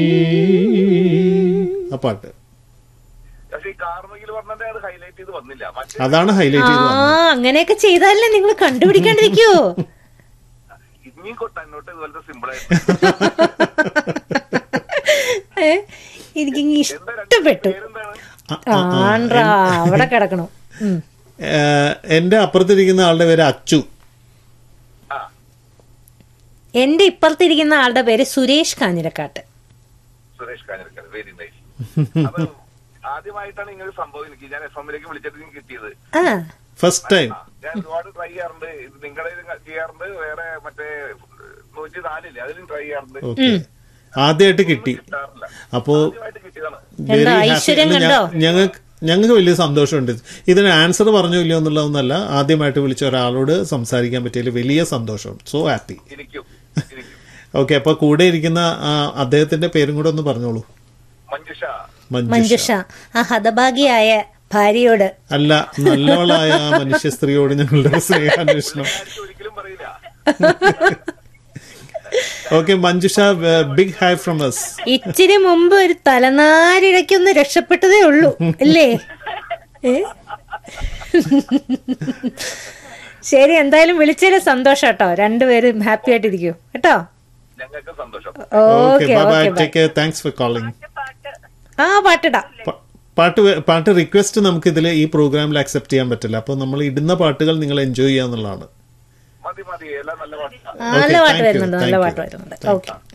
ആ പാട്ട് പക്ഷെ ഈ കാർമകിൽ പറഞ്ഞതിന്റെ അത് ഹൈലൈറ്റ് ചെയ്ത് വന്നില്ല മറ്റേ അതാണ് ഹൈലൈറ്റ് ആ ചെയ്ത് വന്നത് അങ്ങനെയൊക്കെ ചെയ്താലല്ലേ നിങ്ങൾ കണ്ടുപിടിക്കാണ്ടിരിക്കുവോ ഇനിയും കൊ- തന്നോട്ട് ഇതുപോലത്തെ സിമ്പിൾ ആയിട്ട് ഏ? എനിക്കിങ്ങ് എന്താ രണ്ട് ഇഷ്ടപ്പെട്ടു പേരെന്താണ് ആണ്ട്രാ അവിടെ കിടക്കണു ഉം. ഏഹ്, എന്റെ അപ്പുറത്തിരിക്കുന്ന ആളുടെ പേര് അച്ചു ആ എന്റെ ഇപ്പുറത്തിരിക്കുന്ന ആളുടെ പേര് സുരേഷ് കാഞ്ഞിരക്കാട്ട് സുരേഷ് കാഞ്ഞിരക്കൽ വെരി നൈസ് അപ്പൊ ആദ്യമായിട്ടാണ് ഇങ്ങനെ ഒരു സംഭവം എനിക്ക് ഞാൻ എഫ് എമ്മിലേക്ക് വിളിച്ചിട്ട് എനിക്ക് കിട്ടിയത് ആ ഫസ്റ്റ് ടൈം ആ, ഞാൻ ഒരുപാട് ട്രൈ ചെയ്യാറുണ്ട് ഇത് നിങ്ങളുടെ ഇത് ചെയ്യാറുണ്ട് വേറെ മറ്റേ നൂറ്റി നാലില്ലേ അതിലും ട്രൈ ചെയ്യാറുണ്ട് ഓക്കെ ആദ്യമായിട്ട് കിട്ടി കിട്ടാറില്ല അപ്പോ ആദ്യമായിട്ട് കിട്ടിയതാണ് വെരി എന്താ, ഹാപ്പി ഐശ്വര്യം കണ്ടോ? ഞങ്ങൾക്ക് ഞങ്ങൾക്ക് വലിയ സന്തോഷമുണ്ട് ഇതിന് ആൻസർ പറഞ്ഞു ഇല്ലയോ എന്നുള്ളതൊന്നല്ല ആദ്യമായിട്ട് വിളിച്ച ഒരാളോട് സംസാരിക്കാൻ പറ്റിയതിൽ വലിയ സന്തോഷം സോ ഹാപ്പി എനിക്കും എനിക്കും ഓക്കെ അപ്പൊ കൂടെ ഇരിക്കുന്ന ആ, അദ്ദേഹത്തിന്റെ പേരും കൂടെ ഒന്ന് പറഞ്ഞോളൂ മഞ്ജുഷ മഞ്ജുഷ മഞ്ജുഷ ആ ഹതഭാഗിയായ ഭാര്യയോട് അല്ല നല്ലവളായ ആ മനുഷ്യ സ്ത്രീയോട് ഞങ്ങളുടെ സ്നേഹാന്വേഷണം ആർക്കും ഒരിക്കലും പറയില്ല okay Manjusha big hi from us ഇച്ചിരി മുമ്പ് ഒരു തലനാരിഴയ്ക്കൊന്ന് രക്ഷപ്പെട്ടതേ ഉള്ളൂ അല്ലേ ഏ? ശരി എന്തായാലും വിളിച്ചതിൽ സന്തോഷം കേട്ടോ രണ്ടുപേരും ഹാപ്പി ആയിട്ടിരിക്കൂ കേട്ടോ ഞങ്ങൾക്ക് സന്തോഷം okay okay bye bye okay take care thanks for calling ആ പാട്ടിടാം പാട്ട് വേ- പാട്ട് റിക്വസ്റ്റ് നമുക്ക് ഇതിൽ ഈ പ്രോഗ്രാമിൽ അക്സെപ്റ്റ് ചെയ്യാൻ പറ്റില്ല അപ്പോൾ നമ്മൾ ഇടുന്ന പാട്ടുകൾ നിങ്ങൾ എൻജോയ് ചെയ്യാന്നുള്ളതാണ് മതി മതി എല്ലാം നല്ല പാട്ടാണ് നല്ല Okay, പാട്ട് thank you, വരുന്നുണ്ട് നല്ല thank പാട്ട് you. വരുന്നുണ്ട് Thank ഓക്കെ